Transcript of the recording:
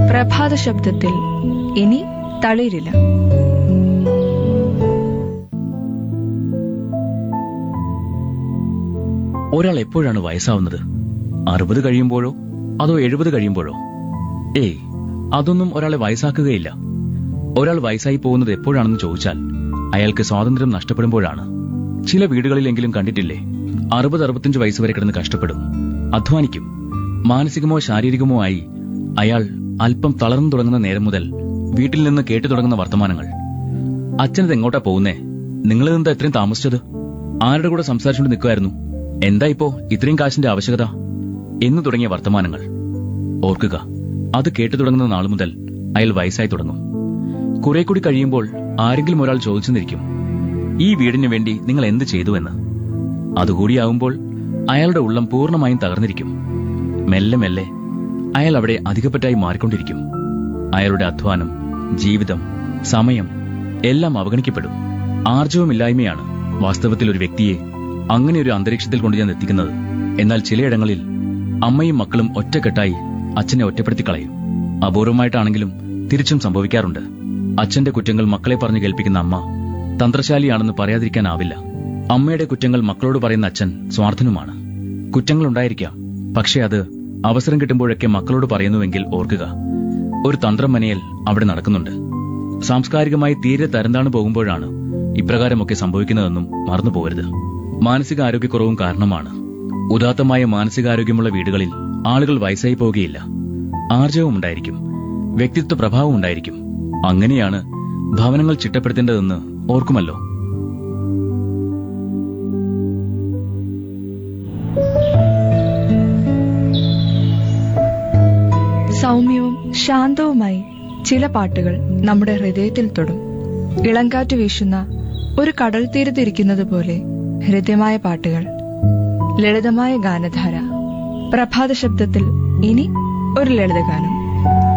പ്രഭാത ശബ്ദത്തിൽ ഇനി തളിരില്ല ഒരാൾ എപ്പോഴാണ് വയസ്സാവുന്നത് അറുപത് കഴിയുമ്പോഴോ അതോ എഴുപത് കഴിയുമ്പോഴോ ഏയ് അതൊന്നും ഒരാളെ വയസ്സാക്കുകയില്ല ഒരാൾ വയസ്സായി പോകുന്നത് എപ്പോഴാണെന്ന് ചോദിച്ചാൽ അയാൾക്ക് സ്വാതന്ത്ര്യം നഷ്ടപ്പെടുമ്പോഴാണ് ചില വീടുകളിലെങ്കിലും കണ്ടിട്ടില്ലേ അറുപത് അറുപത്തിയഞ്ച് വയസ്സ് വരെ കിടന്ന് കഷ്ടപ്പെടും അധ്വാനിക്കും മാനസികമോ ശാരീരികമോ ആയി അയാൾ അല്പം തളർന്നു തുടങ്ങുന്ന നേരം മുതൽ വീട്ടിൽ നിന്ന് കേട്ടു തുടങ്ങുന്ന വർത്തമാനങ്ങൾ അച്ഛനത് എങ്ങോട്ടാ പോകുന്നേ നിങ്ങളിതെന്താ ഇത്രയും താമസിച്ചത് ആരുടെ കൂടെ സംസാരിച്ചുകൊണ്ട് നിൽക്കുമായിരുന്നു എന്താ ഇപ്പോ ഇത്രയും കാശിന്റെ ആവശ്യകത എന്നു തുടങ്ങിയ വർത്തമാനങ്ങൾ ഓർക്കുക അത് കേട്ടു തുടങ്ങുന്ന നാൾ മുതൽ അയാൾ വയസ്സായി തുടങ്ങും കുറെ കൂടി കഴിയുമ്പോൾ ആരെങ്കിലും ഒരാൾ ചോദിച്ചെന്നിരിക്കും ഈ വീടിന് വേണ്ടി നിങ്ങൾ എന്ത് ചെയ്തു എന്ന് അതുകൂടിയാവുമ്പോൾ അയാളുടെ ഉള്ളം പൂർണ്ണമായും തകർന്നിരിക്കും മെല്ലെ മെല്ലെ അയാൾ അവിടെ അധികപ്പറ്റായി മാറിക്കൊണ്ടിരിക്കും അയാളുടെ അധ്വാനം ജീവിതം സമയം എല്ലാം അവഗണിക്കപ്പെടും ആർജവമില്ലായ്മയാണ് വാസ്തവത്തിൽ ഒരു വ്യക്തിയെ അങ്ങനെ ഒരു അന്തരീക്ഷത്തിൽ കൊണ്ട് ഞാൻ എത്തിക്കുന്നത് എന്നാൽ ചിലയിടങ്ങളിൽ അമ്മയും മക്കളും ഒറ്റക്കെട്ടായി അച്ഛനെ ഒറ്റപ്പെടുത്തി കളയും അപൂർവമായിട്ടാണെങ്കിലും തിരിച്ചും സംഭവിക്കാറുണ്ട് അച്ഛന്റെ കുറ്റങ്ങൾ മക്കളെ പറഞ്ഞു കേൾപ്പിക്കുന്ന അമ്മ തന്ത്രശാലിയാണെന്ന് പറയാതിരിക്കാനാവില്ല അമ്മയുടെ കുറ്റങ്ങൾ മക്കളോട് പറയുന്ന അച്ഛൻ സ്വാർത്ഥനുമാണ് കുറ്റങ്ങൾ ഉണ്ടായിരിക്കാം പക്ഷെ അത് അവസരം കിട്ടുമ്പോഴൊക്കെ മക്കളോട് പറയുന്നുവെങ്കിൽ ഓർക്കുക ഒരു തന്ത്രം മനയൽ അവിടെ നടക്കുന്നുണ്ട് സാംസ്കാരികമായി തീരെ തരംതാണു പോകുമ്പോഴാണ് ഇപ്രകാരമൊക്കെ സംഭവിക്കുന്നതെന്നും മറന്നു പോകരുത് മാനസികാരോഗ്യക്കുറവും കാരണമാണ് ഉദാത്തമായ മാനസികാരോഗ്യമുള്ള വീടുകളിൽ ആളുകൾ വയസ്സായി പോവുകയില്ല ആർജവം ഉണ്ടായിരിക്കും വ്യക്തിത്വ പ്രഭാവം ഉണ്ടായിരിക്കും അങ്ങനെയാണ് ഭവനങ്ങൾ ചിട്ടപ്പെടുത്തേണ്ടതെന്ന് ഓർക്കുമല്ലോ സൗമ്യവും ശാന്തവുമായി ചില പാട്ടുകൾ നമ്മുടെ ഹൃദയത്തിൽ തൊടും ഇളങ്കാറ്റ് വീശുന്ന ഒരു കടൽ തീരത്തിരിക്കുന്നത് പോലെ ഹൃദ്യമായ പാട്ടുകൾ ലളിതമായ ഗാനധാര പ്രഭാത ശബ്ദത്തിൽ ഇനി ഒരു ലളിതഗാനം